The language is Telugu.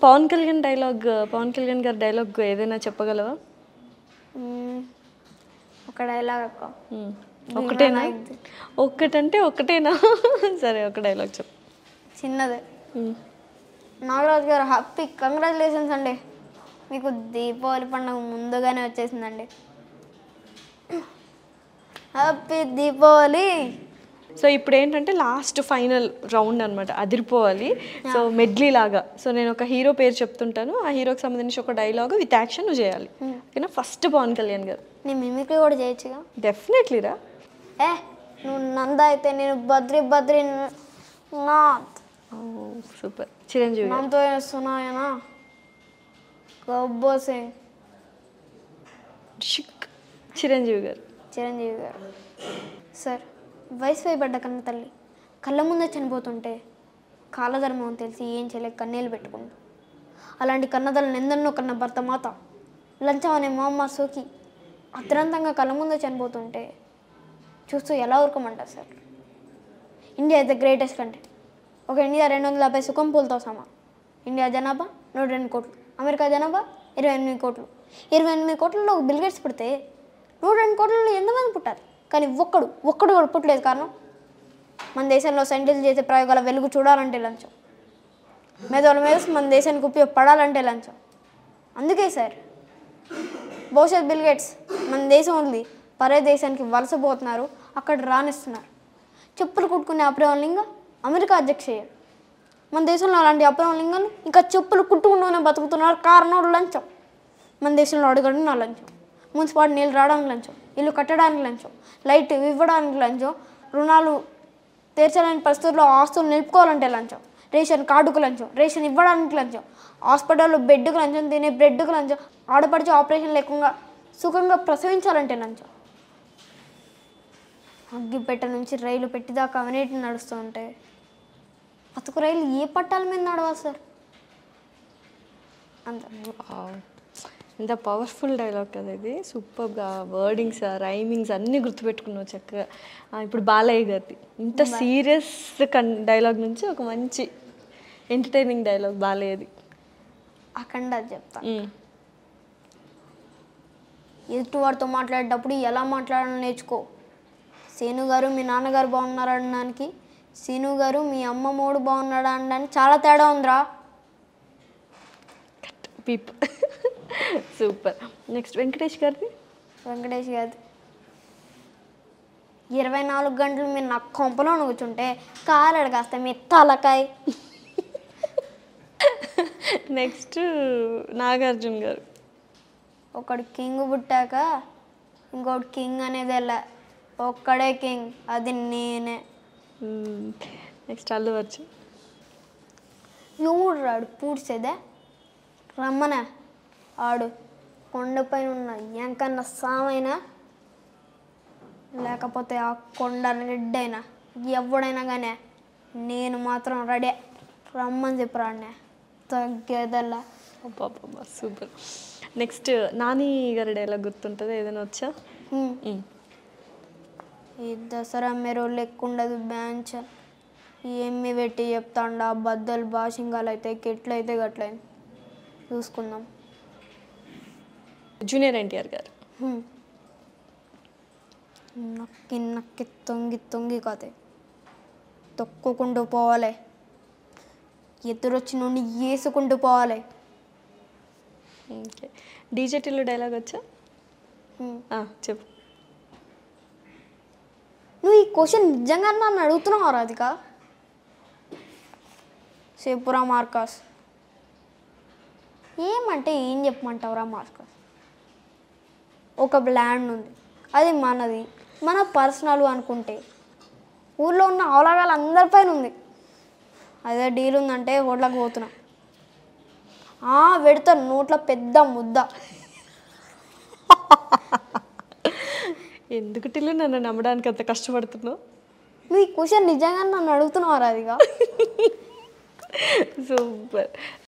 పవన్ కళ్యాణ్ డైలాగ్ పవన్ కళ్యాణ్ గారి డైలాగ్ ఏదైనా చెప్పగలవా మ్మ్. ఒక డైలాగ్ అక్క మ్మ్. ఒకటేనా ఒక్కటంటే ఒకటేనా సరే ఒక డైలాగ్ చెప్పు చిన్నదే మ్మ్. నాగరాజు గారు హ్యాపీ కంగ్రాచులేషన్స్ అండి మీకు దీపావళి పండుగ ముందుగానే వచ్చేసిందండి హ్యాపీ దీపావళి సో ఇప్పుడు ఏంటంటే లాస్ట్ ఫైనల్ రౌండ్ అనమాట అదిరిపోవాలి సో మెడ్లీ లాగా సో నేను ఒక హీరో పేరు చెప్తుంటాను ఆ హీరోకి సంబంధించి ఒక డైలాగ్ విత్ యాక్షన్ నువ్వు చేయాలి ఓకేనా ఫస్ట్ పవన్ కళ్యాణ్ గారు నేను మిమిక్రీ కూడా చేయొచ్చుగా డెఫినెట్లీ రా ఏ నువ్వు నంద అయితే నేను బద్రి బద్రి నాథ్ సూపర్ చిరంజీవి గారు నాతో సునాయనా గబ్బో సింగ్ షిక్ చిరంజీవి గారు చిరంజీవి గారు సార్ వయసు పడ్డ కన్న తల్లి కళ్ళ ముందే చనిపోతుంటే కాలధర్మం అని తెలిసి ఏం చేయలేక కన్నీళ్ళు పెట్టుకుంటా అలాంటి కన్నతల్లిని ఎందన్నో కన్న భర్త మాత లంచం అనే మా అమ్మ సోకి అత్యంతంగా కళ్ళ ముందే చనిపోతుంటే చూస్తూ ఎలా ఊరుకోమంటారు sir India is the greatest country ఒక ఇండియా రెండు వందల యాభై సుఖం పూలతో సమా ఇండియా జనాభా నూట రెండు కోట్లు అమెరికా జనాభా ఇరవై ఎనిమిది కోట్లు ఇరవై ఎనిమిది కోట్లలో ఒక బిల్గేట్స్ పుడితే నూట రెండు కోట్లలో ఎంతమంది పుట్టారు కానీ ఒక్కడు ఒక్కడు కూడా పుట్టలేదు కారణం మన దేశంలో సైంటిస్టులు చేసే ప్రయోగాల వెలుగు చూడాలంటే లంచం మేధోల మీద మన దేశానికి ఉపయోగపడాలంటే లంచం అందుకే సార్ భవిష్యత్ బిల్గేట్స్ మన దేశం వదిలి పరే దేశానికి వలసపోతున్నారు అక్కడ రానిస్తున్నారు చెప్పులు కుట్టుకునే అప్రవం లింగం అమెరికా అధ్యక్షయ్య మన దేశంలో అలాంటి అప్రవం లింగాలు ఇంకా చెప్పులు కుట్టుకుంటూనే బతుకుతున్నారు కారణం లంచం మన దేశంలో అడుగడు నా లంచం మున్సిపాలిటీ నీళ్ళు రావడానికి లంచం ఇల్లు కట్టడానికి లంచం లైట్ ఇవ్వడానికి లంచం రుణాలు తీర్చలేని పరిస్థితుల్లో ఆస్తులు నిలుపుకోవాలంటే లంచం రేషన్ కార్డుకు లంచం రేషన్ ఇవ్వడానికి లంచం హాస్పిటల్లో బెడ్కు లంచం తినే బ్రెడ్కు లంచం ఆడపడిచి ఆపరేషన్ లేకుండా సుఖంగా ప్రసవించాలంటే లంచం అగ్గిపెట్ట నుంచి రైలు పెట్టిదాకా అవినీటి నడుస్తూ ఉంటే బతుకు రైలు ఏ పట్టాల మీద నడవాలి సార్ అంత Wow. ఎంత పవర్ఫుల్ డైలాగ్ కదా ఇది సూపర్గా వర్డింగ్స్ రైమింగ్స్ అన్నీ గుర్తుపెట్టుకున్నావు చక్కగా ఆ, ఇప్పుడు బాలయ్య గారిది ఇంత సీరియస్ కన్ డైలాగ్ నుంచి ఒక మంచి ఎంటర్టైనింగ్ డైలాగ్ బాలయ్యది అఖండ అది చెప్తా మ్మ్. ఎదుటివారితో మాట్లాడేటప్పుడు ఎలా మాట్లాడాలో నేర్చుకో సీను గారు మీ నాన్నగారు బాగున్నారా అనడానికి సీను గారు మీ అమ్మ మూడు బాగున్నాడా అనడానికి చాలా తేడా ఉందిరా పీప్ సూపర్ నెక్స్ట్ వెంకటేష్ గారిది వెంకటేష్ గారు ఇరవై నాలుగు గంటలు మీరు నా కొంపలో కూర్చుంటే కాలు కాస్త మీ తలకాయ నెక్స్ట్ నాగార్జున గారు ఒకడు కింగ్ పుట్టాక ఇంకోటి కింగ్ అనేది ఎలా ఒక్కడే కింగ్ అది నేనే నెక్స్ట్ అల్లు అర్జున్ ఎవడు రాడు పూడ్చేదే రమ్మనే ఆడు కొండపైన ఉన్న ఎంకన్న సామైనా లేకపోతే ఆ కొండ రెడ్డైనా ఎవడైనా కానీ నేను మాత్రం రెడీ రమ్మని చెప్పి రాడినే తగ్గేదల్లా సూపర్ నెక్స్ట్ నాని గారి డైలాగ్ గుర్తుంటుంది ఏదైనా వచ్చా హ్మ్. మ్మ్. ఈ దసరా మెరో లెక్కుండదు బ్యాంచ్ ఏమి పెట్టి చెప్తాండా బద్దలు బాషింగాలు అయితే కెట్లయితే గట్లయింది చూసుకుందాం జూనియర్ ఎన్టీఆర్ గారు హ్మ్. నక్కి నక్కి తొంగి తొంగి కదే తొక్కుకుంటూ పోవాలి ఎదురొచ్చి నుండి వేసుకుంటూ పోవాలి ఓకే డీజేటీలో డైలాగ్ వచ్చా హ్మ్. ఆ, చెప్పు నువ్వు ఈ క్వశ్చన్ నిజంగా నన్ను అడుగుతున్నావు రాధిక సేపురా మార్కస్ ఏమంటే ఏం చెప్పమంటావురా మార్కస్ ఒక ల్యాండ్ ఉంది అది మనది మన పర్సనల్ అనుకుంటే ఊర్లో ఉన్న అవలగాలు అందరిపైన ఉంది అదే డీల్ ఉందంటే హోటల్కి పోతున్నా ఆ, పెడతా నోట్లో పెద్ద ముద్ద ఎందుకు టిల్లు నన్ను నమ్మడానికి అంత కష్టపడుతున్నావు నువ్వు ఈ క్వశ్చన్ నిజంగా నన్ను అడుగుతున్నావు రాధిక సూపర్